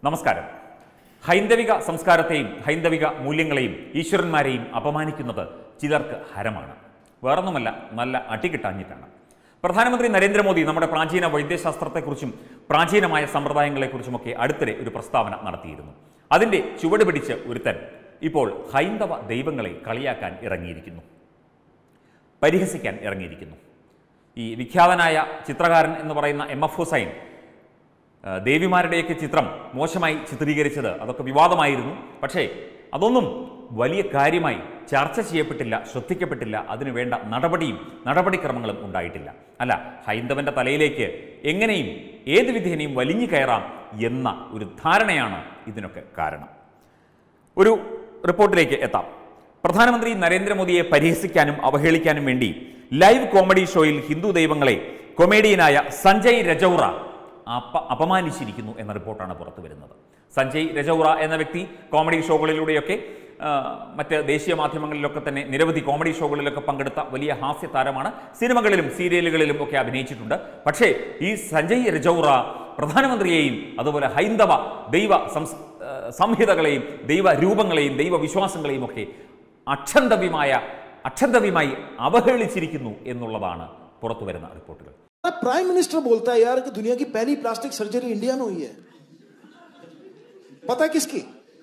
നമസ്കാരം ഹൈന്ദവിക സംസ്കാരത്തെയും ഹൈന്ദവിക മൂല്യങ്ങളെയും ഈശ്വരന്മാരെയും അപമാനിക്കുന്നത് ചിലർക്ക് ഹരമാണ് വേറൊന്നുമല്ല നല്ല അടികിട്ടാഞ്ഞിട്ടാണ് പ്രധാനമന്ത്രി നരേന്ദ്രമോദി നമ്മുടെ പ്രാചീന വൈദ്യശാസ്ത്രത്തെക്കുറിച്ചും പ്രാചീനമായ സമ്പ്രദായങ്ങളെക്കുറിച്ചുമൊക്കെ അടുത്തിടെ ഒരു പ്രസ്താവന നടത്തിയിരുന്നു അതിൻ്റെ ചുവട് പിടിച്ച് ഒരുത്തൻ ഇപ്പോൾ ഹൈന്ദവ ദൈവങ്ങളെ കളിയാക്കാൻ ഇറങ്ങിയിരിക്കുന്നു പരിഹസിക്കാൻ ഇറങ്ങിയിരിക്കുന്നു ഈ വിഖ്യാതനായ ചിത്രകാരൻ എന്ന് പറയുന്ന എം എഫ് ഹുസൈൻ ആ, ദേവിമാരുടെയൊക്കെ ചിത്രം മോശമായി ചിത്രീകരിച്ചത് അതൊക്കെ വിവാദമായിരുന്നു പക്ഷേ അതൊന്നും വലിയ കാര്യമായി ചർച്ച ചെയ്യപ്പെട്ടില്ല ശ്രദ്ധിക്കപ്പെട്ടില്ല അതിനു വേണ്ട നടപടിയും നടപടിക്രമങ്ങളും ഉണ്ടായിട്ടില്ല അല്ല ഹൈന്ദവന്റെ തലയിലേക്ക് എങ്ങനെയും ഏത് വിധേനയും വലിഞ്ഞു കയറാം എന്ന ഒരു ധാരണയാണ് ഇതിനൊക്കെ കാരണം ഒരു റിപ്പോർട്ടിലേക്ക് എത്താം പ്രധാനമന്ത്രി നരേന്ദ്രമോദിയെ പരിഹസിക്കാനും അവഹേളിക്കാനും വേണ്ടി ലൈവ് കോമഡി ഷോയിൽ ഹിന്ദു ദൈവങ്ങളെ കൊമേഡിയനായ സഞ്ജയ് രജൌറ അപ അപമാനിച്ചിരിക്കുന്നു എന്ന റിപ്പോർട്ടാണ് പുറത്തു വരുന്നത് സഞ്ജയ് രജൌറ എന്ന വ്യക്തി കോമഡി ഷോകളിലൂടെയൊക്കെ ആ, മറ്റ് ദേശീയ മാധ്യമങ്ങളിലൊക്കെ തന്നെ നിരവധി കോമഡി ഷോകളിലൊക്കെ പങ്കെടുത്ത വലിയ ഹാസ്യ താരമാണ് സിനിമകളിലും സീരിയലുകളിലും ഒക്കെ അഭിനയിച്ചിട്ടുണ്ട് പക്ഷേ ഈ സഞ്ജയ് രജൌറ പ്രധാനമന്ത്രിയെയും അതുപോലെ ഹൈന്ദവ ദൈവ സംസ് ആ, സംഹിതകളെയും ദൈവ രൂപങ്ങളെയും ദൈവ വിശ്വാസങ്ങളെയും ഒക്കെ അക്ഷന്തവ്യമായ അക്ഷന്തവ്യമായി അവഹേളിച്ചിരിക്കുന്നു എന്നുള്ളതാണ് പുറത്തു വരുന്ന റിപ്പോർട്ടുകൾ प्राइम मिनिस्टर बोलता है यार कि दुनिया की पहली प्लास्टिक सर्जरी इंडिया में हुई है पता है किसकी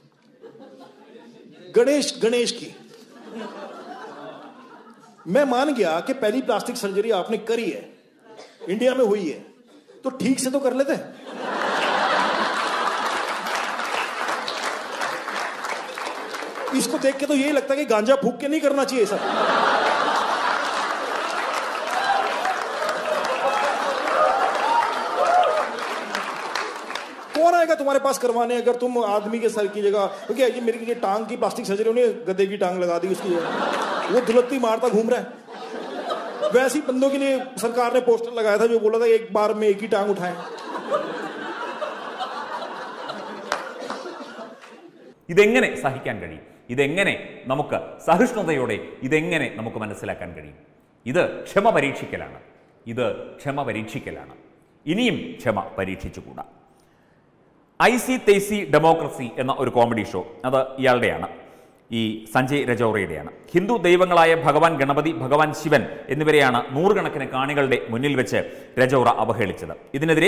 गणेश गणेश की मैं मान गया कि पहली प्लास्टिक सर्जरी आपने करी है इंडिया में हुई है तो ठीक से तो कर लेते इसको देख के तो यही लगता है कि गांजा फूक के नहीं करना चाहिए सर कौन आएगा तुम्हारे पास करवाने अगर तुम आदमी के सर की जगह क्योंकि ये मेरी ये टांग की प्लास्टिक सर्जरी उन्हें गधे की टांग लगा दी उसकी जगह वो दुलत्ती मारता घूम रहा है वैसे ही बंदों के लिए सरकार ने पोस्टर लगाया था जो बोला था एक बार में एक ही टांग उठाएं ഇതെങ്ങനെ സഹിക്കാൻ കഴിയും ഇതെങ്ങനെ നമുക്ക് സഹിഷ്ണുതയോടെ ഇതെങ്ങനെ നമുക്ക് മനസ്സിലാക്കാൻ കഴിയും ഇത് ക്ഷമ പരീക്ഷിക്കലാണ് ഇത് ക്ഷമ പരീക്ഷിക്കലാണ് ഇനിയും ക്ഷമ പരീക്ഷിച്ചുകൂടാ ഐ സി തേസി ഡെമോക്രസി എന്ന ഒരു കോമഡി ഷോ അത് ഇയാളുടെയാണ് ഈ സഞ്ജയ് രജൌറയുടെയാണ് ഹിന്ദു ദൈവങ്ങളായ ഭഗവാൻ ഗണപതി ഭഗവാൻ ശിവൻ എന്നിവരെയാണ് നൂറുകണക്കിന് കാണികളുടെ മുന്നിൽ വെച്ച് രജൌറ അവഹേളിച്ചത് ഇതിനെതിരെ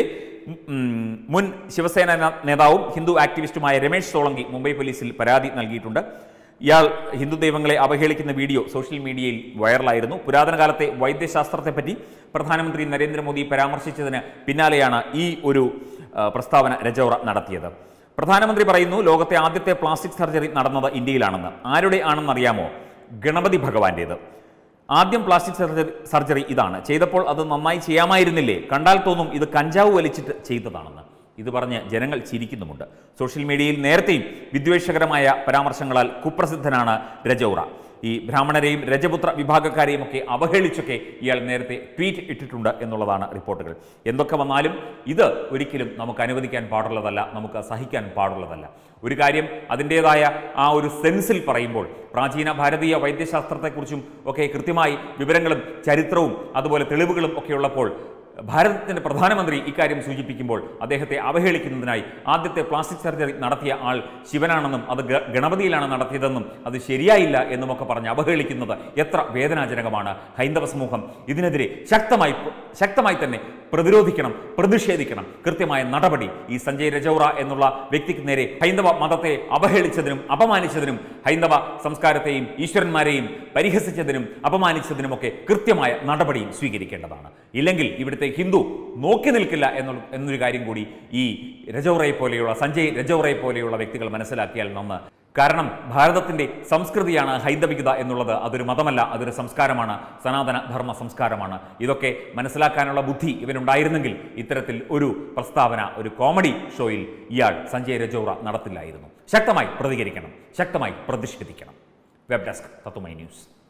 ഉം, മുൻ ശിവസേന നേ- നേതാവും ഹിന്ദു ആക്ടിവിസ്റ്റുമായ രമേശ് സോളങ്കി മുംബൈ പോലീസിൽ പരാതി നൽകിയിട്ടുണ്ട് ഇയാൾ ഹിന്ദു ദൈവങ്ങളെ അവഹേളിക്കുന്ന വീഡിയോ സോഷ്യൽ മീഡിയയിൽ വൈറലായിരുന്നു പുരാതന കാലത്തെ വൈദ്യശാസ്ത്രത്തെപ്പറ്റി പ്രധാനമന്ത്രി നരേന്ദ്രമോദി പരാമർശിച്ചതിന് പിന്നാലെയാണ് ഈ ഒരു ആ, പ്രസ്താവന രജൌറ നടത്തിയത് പ്രധാനമന്ത്രി പറയുന്നു ലോകത്തെ ആദ്യത്തെ പ്ലാസ്റ്റിക് സർജറി നടന്നത് ഇന്ത്യയിലാണെന്ന് ആരുടെ ആണെന്നറിയാമോ ഗണപതി ഭഗവാന്റേത് ആദ്യം പ്ലാസ്റ്റിക് സർജറി സർജറി ഇതാണ് ചെയ്തപ്പോൾ അത് നന്നായി ചെയ്യാമായിരുന്നില്ലേ കണ്ടാൽ തോന്നും ഇത് കഞ്ചാവ് വലിച്ചിട്ട് ചെയ്തതാണെന്ന് ഇത് പറഞ്ഞ് ജനങ്ങൾ ചിരിക്കുന്നുമുണ്ട് സോഷ്യൽ മീഡിയയിൽ നേരത്തെയും വിദ്വേഷകരമായ പരാമർശങ്ങളാൽ കുപ്രസിദ്ധനാണ് രജൌറ ഈ ബ്രാഹ്മണരെയും രജപുത്ര വിഭാഗക്കാരെയും ഒക്കെ അവഹേളിച്ചൊക്കെ ഇയാൾ നേരത്തെ ട്വീറ്റ് ഇട്ടിട്ടുണ്ട് എന്നുള്ളതാണ് റിപ്പോർട്ടുകൾ എന്തൊക്കെ വന്നാലും ഇത് ഒരിക്കലും നമുക്ക് അനുവദിക്കാൻ പാടുള്ളതല്ല നമുക്ക് സഹിക്കാൻ പാടുള്ളതല്ല ഒരു കാര്യം അതിൻ്റെതായ ആ ഒരു സെൻസിൽ പറയുമ്പോൾ പ്രാചീന ഭാരതീയ വൈദ്യശാസ്ത്രത്തെക്കുറിച്ചും ഒക്കെ കൃത്യമായി വിവരങ്ങളും ചരിത്രവും അതുപോലെ തെളിവുകളും ഒക്കെ ഉള്ളപ്പോൾ ഭാരതത്തിന്റെ പ്രധാനമന്ത്രി ഇക്കാര്യം സൂചിപ്പിക്കുമ്പോൾ അദ്ദേഹത്തെ അവഹേളിക്കുന്നതിനായി ആദ്യത്തെ പ്ലാസ്റ്റിക് സർജറി നടത്തിയ ആൾ ശിവനാണെന്നും അത് ഗ- ഗണപതിയിലാണ് നടത്തിയതെന്നും അത് ശരിയായില്ല എന്നുമൊക്കെ പറഞ്ഞ് അവഹേളിക്കുന്നത് എത്ര വേദനാജനകമാണ് ഹൈന്ദവ സമൂഹം ഇതിനെതിരെ ശക്തമായി ശക്തമായി തന്നെ പ്രതിരോധിക്കണം പ്രതിഷേധിക്കണം കൃത്യമായ നടപടി ഈ സഞ്ജയ് രജൌറ എന്നുള്ള വ്യക്തിക്ക് നേരെ ഹൈന്ദവ മതത്തെ അവഹേളിച്ചതിനും അപമാനിച്ചതിനും ഹൈന്ദവ സംസ്കാരത്തെയും ഈശ്വരന്മാരെയും പരിഹസിച്ചതിനും അപമാനിച്ചതിനുമൊക്കെ കൃത്യമായ നടപടിയും സ്വീകരിക്കേണ്ടതാണ് ഇല്ലെങ്കിൽ ഇവിടുത്തെ ഹിന്ദു നോക്കി നിൽക്കില്ല എന്നുള്ള എന്നൊരു കാര്യം കൂടി ഈ രജൌറയെ പോലെയുള്ള സഞ്ജയ് രജൌറയെ പോലെയുള്ള വ്യക്തികൾ മനസ്സിലാക്കിയാൽ നന്ന് കാരണം ഭാരതത്തിന്റെ സംസ്കൃതിയാണ് ഹൈന്ദവികത എന്നുള്ളത് അതൊരു മതമല്ല അതൊരു സംസ്കാരമാണ് സനാതന ധർമ്മ സംസ്കാരമാണ് ഇതൊക്കെ മനസ്സിലാക്കാനുള്ള ബുദ്ധി ഇവനുണ്ടായിരുന്നെങ്കിൽ ഇത്തരത്തിൽ ഒരു പ്രസ്താവന ഒരു കോമഡി ഷോയിൽ ഇയാൾ സഞ്ജയ് രജൌറ നടത്തില്ലായിരുന്നു ശക്തമായി പ്രതികരിക്കണം ശക്തമായി പ്രതിഷേധിക്കണം വെബ് ഡെസ്ക് തത്തുമൈ ന്യൂസ്